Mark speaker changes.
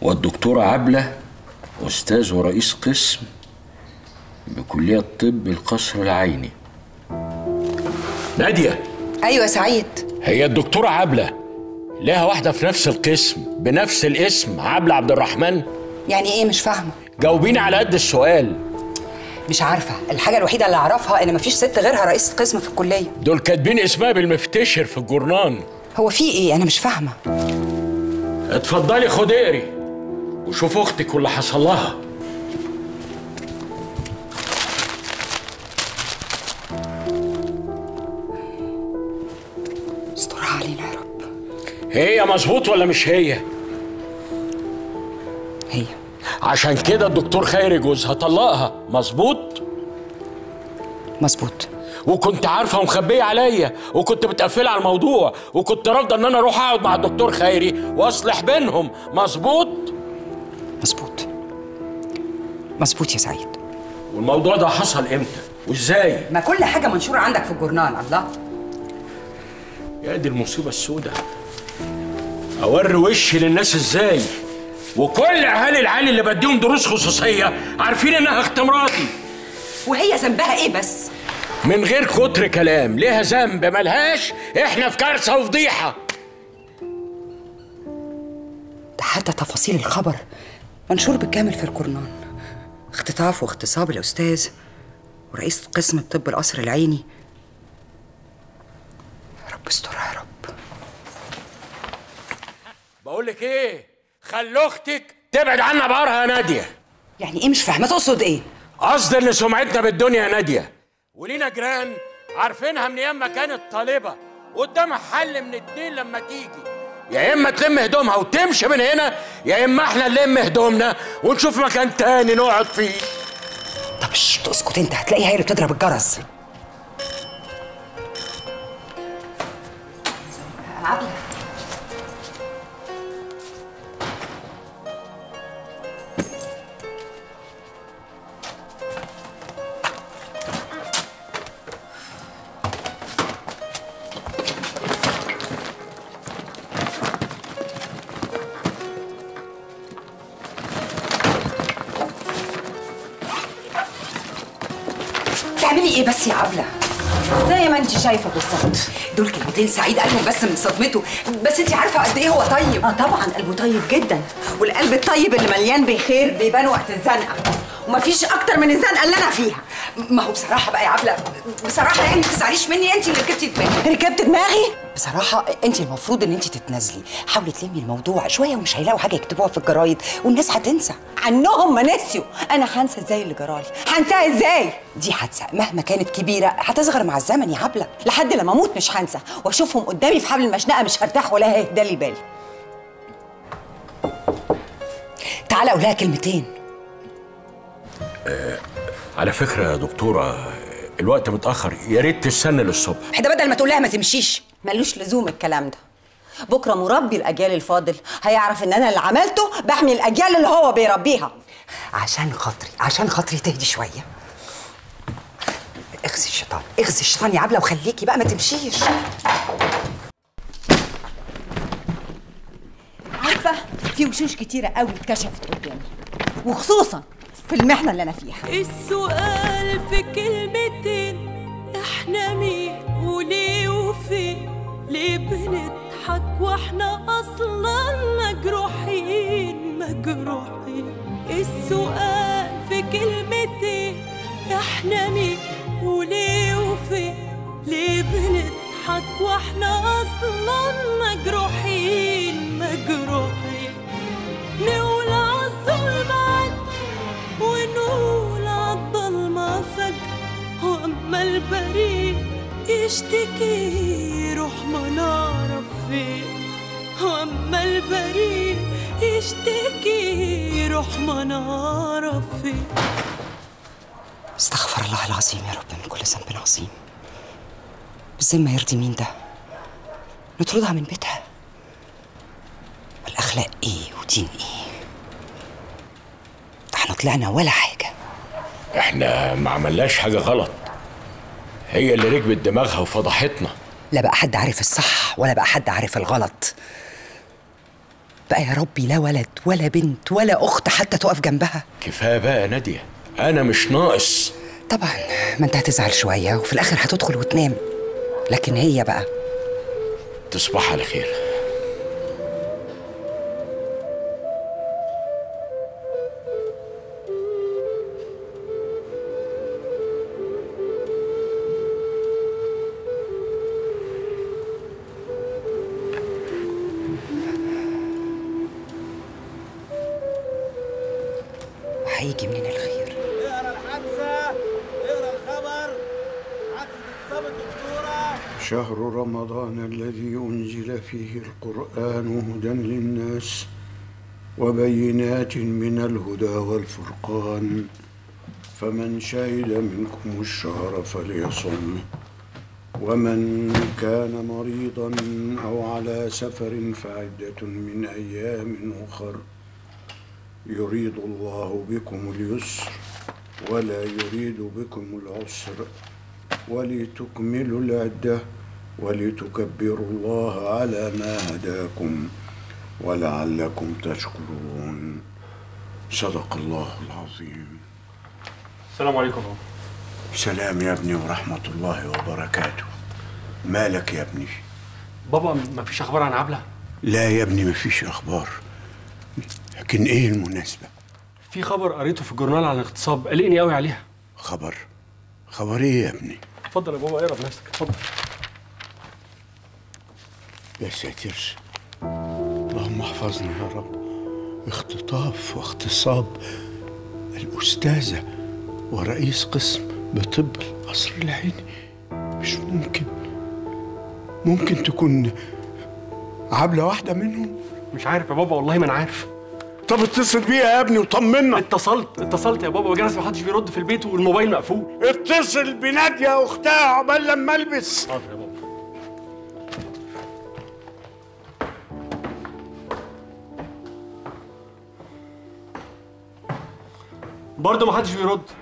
Speaker 1: والدكتورة عبلة أستاذ ورئيس قسم بكلية طب القصر العيني نادية
Speaker 2: ايوه سعيد
Speaker 1: هي الدكتورة عبلة لها واحدة في نفس القسم بنفس الاسم عبلة عبد الرحمن
Speaker 2: يعني ايه مش فاهمه
Speaker 1: جاوبيني على قد السؤال
Speaker 2: مش عارفه الحاجه الوحيده اللي اعرفها ان مفيش ست غيرها رئيسه قسم في الكليه
Speaker 1: دول كاتبين اسمها بالمفتشر في الجورنان
Speaker 2: هو في ايه انا مش فاهمه
Speaker 1: اتفضلي خد اقري وشوف اختك واللي حصل لها
Speaker 2: استرها علينا يا رب
Speaker 1: هي مظبوط ولا مش هي
Speaker 2: هي
Speaker 1: عشان كده الدكتور خيري جوزها طلقها مظبوط
Speaker 2: مظبوط
Speaker 1: وكنت عارفه ومخبيه عليا وكنت متقفله على الموضوع وكنت رافضه ان انا اروح اقعد مع الدكتور خيري واصلح بينهم مظبوط
Speaker 2: مظبوط مظبوط يا سعيد
Speaker 1: والموضوع ده حصل امتى وازاي
Speaker 2: ما كل حاجه منشوره عندك في الجورنال الله
Speaker 1: يا دي المصيبه السوداء اوري وشي للناس ازاي وكل اهالي العالي اللي بديهم دروس خصوصيه عارفين انها اخت مراتي
Speaker 2: وهي ذنبها ايه بس
Speaker 1: من غير كتر كلام ليها ذنب ملهاش احنا في كارثه وفضيحه
Speaker 2: ده حتى تفاصيل الخبر منشور بالكامل في الجورنال اختطاف واغتصاب الاستاذ ورئيس قسم الطب القصر العيني يا رب استرها يا رب
Speaker 1: بقول لك ايه خلي اختك تبعد عنا بقرها يا ناديه
Speaker 2: يعني ايه مش فاهمه تقصد ايه
Speaker 1: قصدي ان سمعتنا بالدنيا يا ناديه ولينا جيران عارفينها من ايام ما كانت طالبه قدامها حل من اتنين لما تيجي يا اما تلم هدومها وتمشي من هنا يا اما احنا نلم هدومنا ونشوف مكان تاني نقعد فيه
Speaker 2: طب شت اسكت انت هتلاقيها هي اللي بتضرب الجرس عبلة بتعملي ايه بس يا عبلة
Speaker 3: زي ما انت شايفه بالظبط
Speaker 2: دول كلمتين سعيد قالهم بس من صدمته بس انت عارفه قد ايه هو طيب
Speaker 3: اه طبعا قلبه طيب جدا والقلب الطيب اللي مليان بخير بيبان وقت الزنقه ومفيش اكتر من الزنقه اللي انا فيها
Speaker 2: ما هو بصراحه بقى يا عبلة بصراحه يعني ما تزعليش مني انت اللي ركبتي دماغي
Speaker 3: ركبت دماغي
Speaker 2: بصراحة انت المفروض ان انت تتنازلي حاولي تلمي الموضوع شوية ومش هيلاقوا حاجة يكتبوها في الجرايد والناس هتنسى
Speaker 3: عنهم ما نسيوا انا هنسى ازاي اللي جرالي هنساها ازاي
Speaker 2: دي حادثة مهما كانت كبيرة هتصغر مع الزمن يا عبلة
Speaker 3: لحد لما اموت مش هنسى واشوفهم قدامي في حبل المشنقه مش هرتاح ولا هيهدى لي بالي
Speaker 2: تعالى قول لها كلمتين
Speaker 1: على فكره يا دكتوره الوقت متاخر يا ريت تستنى للصبح
Speaker 2: ده بدل ما تقول لها ما تمشيش
Speaker 3: ملوش لزوم الكلام ده بكره مربي الاجيال الفاضل هيعرف ان انا اللي عملته بحمي الاجيال اللي هو بيربيها
Speaker 2: عشان خاطري عشان خاطري تهدي شوية اغزي الشيطان اغزي الشيطان يا عبلة وخليكي بقى ما تمشيش
Speaker 3: عارفه في وشوش كتيره قوي اتكشفت قدامي وخصوصا في المحنه اللي انا فيها
Speaker 4: السؤال في كلمتين احنا مين وليه وفين ليه بنضحك واحنا اصلا مجروحين مجروحين السؤال في كلمتين احنا مين وليه وفين ليه بنضحك واحنا اصلا مجروحين مجروحين نولع الظلم عد ونقول عالضلمة فجأة وأما البريء يشتكي روح ما نعرف فين وأما البريء يشتكي روح ما نعرف فين
Speaker 2: استغفر الله العظيم يا رب من كل ذنب عظيم بالذمة يرضي مين ده نطردها من بيتها والأخلاق إيه ودين إيه ده احنا طلعنا ولا حاجة
Speaker 1: احنا ما عملناش حاجه غلط هي اللي ركبت دماغها وفضحتنا
Speaker 2: لا بقى حد عارف الصح ولا بقى حد عارف الغلط بقى يا ربي لا ولد ولا بنت ولا اخت حتى تقف جنبها
Speaker 1: كفايه بقى يا ناديه انا مش ناقص
Speaker 2: طبعا ما انت هتزعل شويه وفي الاخر هتدخل وتنام لكن هي بقى
Speaker 1: تصبح على خير
Speaker 2: هيجي منين الخير
Speaker 5: اقرا الحادثه اقرا الخبر حادثه اصابه دكتوره
Speaker 6: شهر رمضان الذي أنزل فيه القرآن هدى للناس وبينات من الهدى والفرقان فمن شهد منكم الشهر فليصم ومن كان مريضا أو على سفر فعدة من أيام أخر يريد الله بكم اليسر ولا يريد بكم العسر ولتكملوا العدة ولتكبروا الله على ما هداكم ولعلكم تشكرون صدق الله العظيم
Speaker 7: السلام عليكم بابا
Speaker 6: سلام يا ابني ورحمة الله وبركاته مالك يا ابني
Speaker 7: بابا ما فيش اخبار عن عبله
Speaker 6: لا يا ابني مفيش أخبار لكن إيه المناسبة
Speaker 7: في خبر قريته في الجورنال عن اغتصاب قلقني قوي عليها
Speaker 6: خبر خبر إيه يا ابني
Speaker 7: اتفضل يا بابا اقرا بنفسك اتفضل
Speaker 6: يا ساتر اللهم احفظنا يا رب اختطاف واغتصاب الأستاذة ورئيس قسم بطب القصر العيني مش ممكن ممكن تكون عبلة واحدة منهم
Speaker 7: مش عارف يا بابا والله ما انا عارف
Speaker 6: طب اتصل بيها يا ابني وطمنا
Speaker 7: اتصلت اتصلت يا بابا وجرس ما حدش بيرد في البيت والموبايل مقفول
Speaker 6: اتصل بنادية أختها عقبال لما ألبس
Speaker 7: حاضر يا بابا برضه ما حدش بيرد